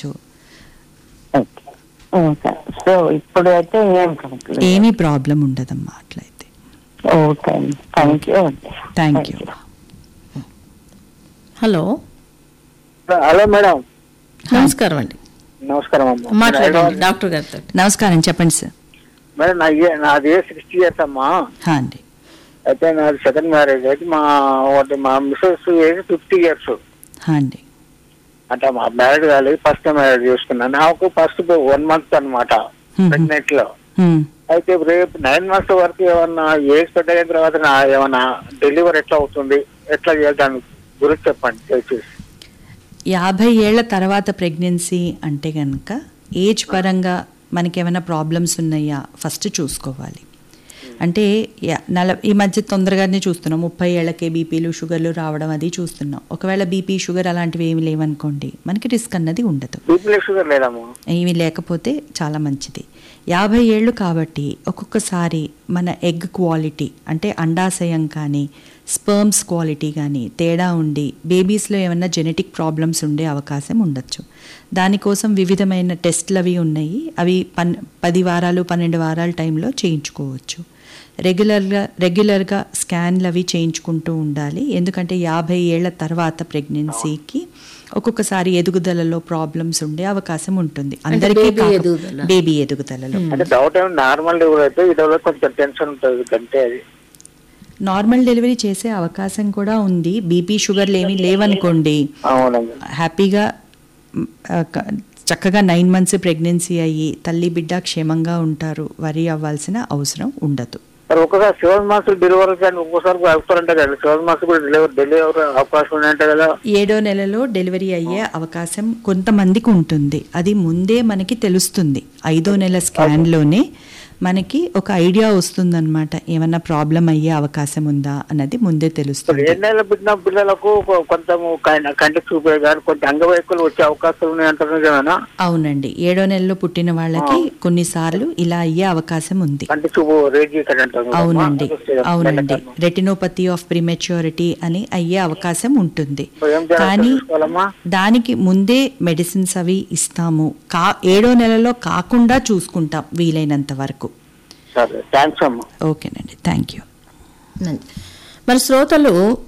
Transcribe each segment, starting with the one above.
చేసుకోవచ్చు okay okay so ఇప్పుడు అయితే ఏం ప్రాబ్లం ఏమీ ప్రాబ్లం ఉండదమ్మా అట్లయితే okay thank you thank you hello hello madam నమస్కారం అండి నమస్కారం అమ్మా మాట్లాడండి డాక్టర్ గారితో నమస్కారం చెప్పండి సార్ మేడం నా ఏ- నాది సిక్స్టీ ఇయర్స్ అమ్మా హా అండి అయితే నాది సెకండ్ మ్యారేజ్ అయితే మా ఒకటి మా మిస్సెస్ ఏజ్ ఫిఫ్టీ ఇయర్స్ హా అండి అంటే మా మ్యారేజ్ కాలేదు ఫస్ట్ మ్యారేజ్ చేసుకున్నాను నాకు ఫస్ట్ వన్ మంత్ అన్నమాట Hmm. ప్రెగ్నెంట్ లో హ్మ్. అయితే రేపు నైన్ మంత్స్ వరకు ఏమన్నా ఏజ్ పెద్ద అయిన తర్వాత నా ఏమన్నా డెలివరీ ఎట్లా అవుతుంది ఎట్లా చేయాలి దాని గురించి చెప్పండి దయచేసి యాభై ఏళ్ల తర్వాత ప్రెగ్నెన్సీ అంటే కనుక ఏజ్ పరంగా మనకి ఏమైనా ప్రాబ్లమ్స్ ఉన్నాయా ఫస్ట్ చూసుకోవాలి అంటే యా- నల ఈ మధ్య తొందరగానే చూస్తున్నాం ముప్పై ఏళ్ళకే బీపీలు షుగర్లు రావడం అది చూస్తున్నాం ఒకవేళ బీపీ షుగర్ అలాంటివి ఏమి లేవనుకోండి మనకి రిస్క్ అన్నది ఉండదు బీపీ షుగర్ లేదమ్మా ఏమీ లేకపోతే చాలా మంచిది యాభై ఏళ్ళు కాబట్టి ఒక్కొక్కసారి మన ఎగ్ క్వాలిటీ అంటే అండాశయం కానీ స్పర్మ్స్ క్వాలిటీ కానీ తేడా ఉండి బేబీస్లో ఏమైనా జెనెటిక్ ప్రాబ్లమ్స్ ఉండే అవకాశం ఉండొచ్చు దానికోసం వివిధమైన టెస్ట్లు అవి ఉన్నాయి అవి పన్ పది వారాలు పన్నెండు వారాల టైంలో చేయించుకోవచ్చు రెగ్యులర్గా రెగ్యులర్గా స్కాన్లు అవి చేయించుకుంటూ ఉండాలి ఎందుకంటే యాభై ఏళ్ల తర్వాత ప్రెగ్నెన్సీకి ఒక్కొక్కసారి ఎదుగుదలలో ప్రాబ్లమ్స్ ఉండే అవకాశం ఉంటుంది అందరికీ baby కాక- ఎదుగుదల. బేబీ ఎదుగుదలలో అంటే డౌట్ ఏమి నార్మల్ డెలివరీ అయితే ఈ డెలివరీ కొంచెం టెన్షన్ ఉంటుంది అంటే అది నార్మల్ డెలివరీ చేసే అవకాశం కూడా ఉంది బీపీ షుగర్లు ఏమీ లేవనుకోండి అవునండి హ్యాపీగా మ్, ఆ, క- చక్కగా నైన్ మంత్స్ ప్రెగ్నెన్సీ అయ్యి తల్లి బిడ్డ క్షేమంగా ఉంటారు వరి అవ్వాల్సిన అవసరం ఉండదు మరి ఒక్కసారి సెవెన్ మంత్స్ డెలివరీ కానీ ఒక్కోసారి అవుతారంటే కదా సెవెన్ మంత్స్ కూడా డెలివరీ డెలివరీ అవకాశం ఉన్నాయంటే కదా ఏడో నెలలో డెలివరీ అయ్యే అవకాశం కొంతమందికి ఉంటుంది అది ముందే మనకి తెలుస్తుంది ఐదో నెల స్కాన్లోనే మనకి ఒక ఐడియా వస్తుందన్నమాట ఏమన్నా ప్రాబ్లం అయ్యే అవకాశం ఉందా అన్నది ముందే ఇప్పుడు తెలుస్తుంది ఏడు నెలలు పుట్టిన పిల్లలకు కొ- కొంత కం- కంటి చూపే కానీ కొంత అంగవైకలు వచ్చే అవకాశాలు ఉన్నాయంటారు నిజమేనా అవునండి ఏడో నెలలో పుట్టిన వాళ్ళకి కొన్నిసార్లు ఇలా అయ్యే అవకాశం ఉంది కంటి చూపు రేజ్ అంటారు కదమ్మా. అవునండి అదొస్తే అవునండి మెల్లకన్ను. రెటినోపతి ఆఫ్ ప్రిమెచ్యూరిటీ అని అయ్యే అవకాశం ఉంటుంది ఇప్పుడు ఏం చేయాలి కానీ తెలుసుకోవాలమ్మా? దానికి ముందే మెడిసిన్స్ అవి ఇస్తాము కా ఏడో నెలలో కాకుండా చూసుకుంటాం వీలైనంత వరకు సరే థ్యాంక్స్ అమ్మా ఓకేనండి థ్యాంక్ యూ నండి. మరి శ్రోతలు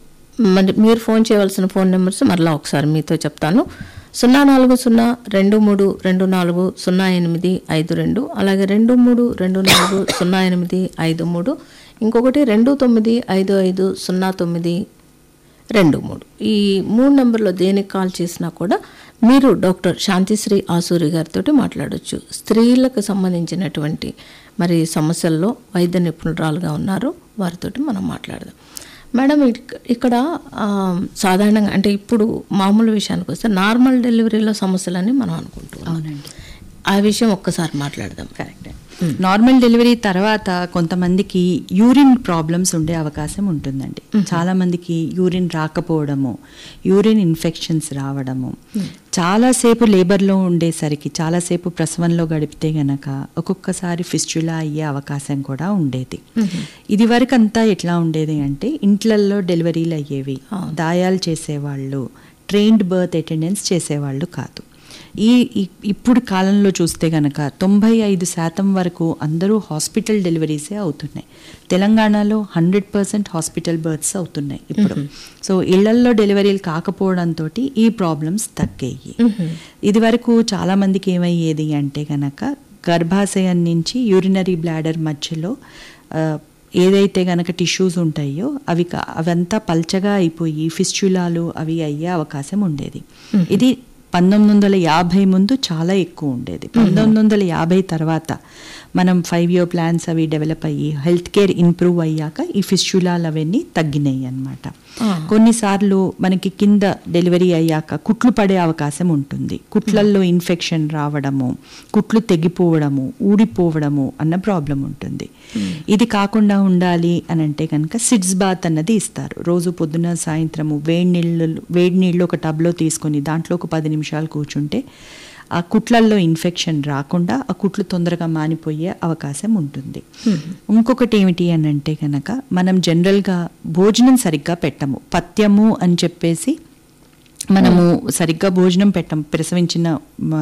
మరి మీరు ఫోన్ చేయవలసిన ఫోన్ నెంబర్స్ మరలా ఒకసారి మీతో చెప్తాను సున్నా నాలుగు సున్నా రెండు మూడు రెండు నాలుగు సున్నా ఎనిమిది ఐదు రెండు అలాగే రెండు మూడు రెండు నాలుగు సున్నా ఎనిమిది ఐదు మూడు ఇంకొకటి రెండు తొమ్మిది ఐదు ఐదు సున్నా తొమ్మిది రెండు మూడు ఈ మూడు నెంబర్లో దేనికి కాల్ చేసినా కూడా మీరు డాక్టర్ శాంతిశ్రీ ఆసూరి గారితో మాట్లాడొచ్చు స్త్రీలకు సంబంధించినటువంటి మరి సమస్యల్లో వైద్య నిపుణురాలుగా ఉన్నారు వారితోటి మనం మాట్లాడదాం మేడం ఇక్- ఇక్కడ ఆ, సాధారణంగా అంటే ఇప్పుడు మామూలు విషయానికి వస్తే నార్మల్ డెలివరీలో సమస్యలని మనం అనుకుంటున్నాం అవునండి ఆ విషయం ఒక్కసారి మాట్లాడదాం కరెక్ట్ నార్మల్ డెలివరీ తర్వాత కొంతమందికి యూరిన్ ప్రాబ్లమ్స్ ఉండే అవకాశం ఉంటుందండి చాలా మందికి యూరిన్ రాకపోవడము యూరిన్ ఇన్ఫెక్షన్స్ రావడము చాలాసేపు లేబర్లో ఉండేసరికి చాలాసేపు ప్రసవంలో గడిపితే గనక ఒక్కొక్కసారి ఫిస్చులా అయ్యే అవకాశం కూడా ఉండేది ఇది వరకు అంతా ఎట్లా ఉండేది అంటే ఇంట్లల్లో డెలివరీలు అయ్యేవి దాయాలు చేసేవాళ్ళు ట్రైన్డ్ బర్త్ అటెండెన్స్ చేసేవాళ్ళు కాదు ఈ ఈ- ఇప్పుడు కాలంలో చూస్తే గనక తొంభై ఐదు శాతం వరకు అందరూ హాస్పిటల్ డెలివరీసే అవుతున్నాయి తెలంగాణలో హండ్రెడ్ పర్సెంట్ హాస్పిటల్ బర్త్స్ అవుతున్నాయి ఇప్పుడు సో ఇళ్లల్లో డెలివరీలు కాకపోవడంతో ఈ ప్రాబ్లమ్స్ తగ్గాయి ఇది వరకు చాలా మందికి ఏమయ్యేది అంటే గనక గర్భాశయం నుంచి యూరినరీ బ్లాడర్ మధ్యలో ఆ, ఏదైతే గనక టిష్యూస్ ఉంటాయో అవి కా- అవంతా పల్చగా అయిపోయి ఫిస్చులాలు అవి అయ్యే అవకాశం ఉండేది ఇది పంతొమ్మిది వందల యాభై ముందు చాలా ఎక్కువ ఉండేది పంతొమ్మిది వందల యాభై తర్వాత మనం ఫైవ్ ఇయర్ ప్లాన్స్ అవి డెవలప్ అయ్యి హెల్త్ కేర్ ఇంప్రూవ్ అయ్యాక ఈ ఫిస్చులాలు అవన్నీ తగ్గినాయి అన్నమాట కొన్నిసార్లు మనకి కింద డెలివరీ అయ్యాక కుట్లు పడే అవకాశం ఉంటుంది కుట్లల్లో ఇన్ఫెక్షన్ రావడము కుట్లు తెగిపోవడము ఊడిపోవడము అన్న ప్రాబ్లం ఉంటుంది ఇది కాకుండా ఉండాలి అని అంటే కనుక సిడ్స్ బాత్ అన్నది ఇస్తారు రోజు పొద్దున సాయంత్రము వేడి నీళ్ళు వేడి నీళ్ళు ఒక టబ్లో తీసుకొని దాంట్లో ఒక పది నిమిషాలు కూర్చుంటే ఆ కుట్లల్లో ఇన్ఫెక్షన్ రాకుండా ఆ కుట్లు తొందరగా మానిపోయే అవకాశం ఉంటుంది ఇంకొకటి ఏమిటి అని అంటే కనుక మనం జనరల్గా భోజనం సరిగ్గా పెట్టము పథ్యము అని చెప్పేసి మనము సరిగ్గా భోజనం పెట్టం ప్రసవించిన మ-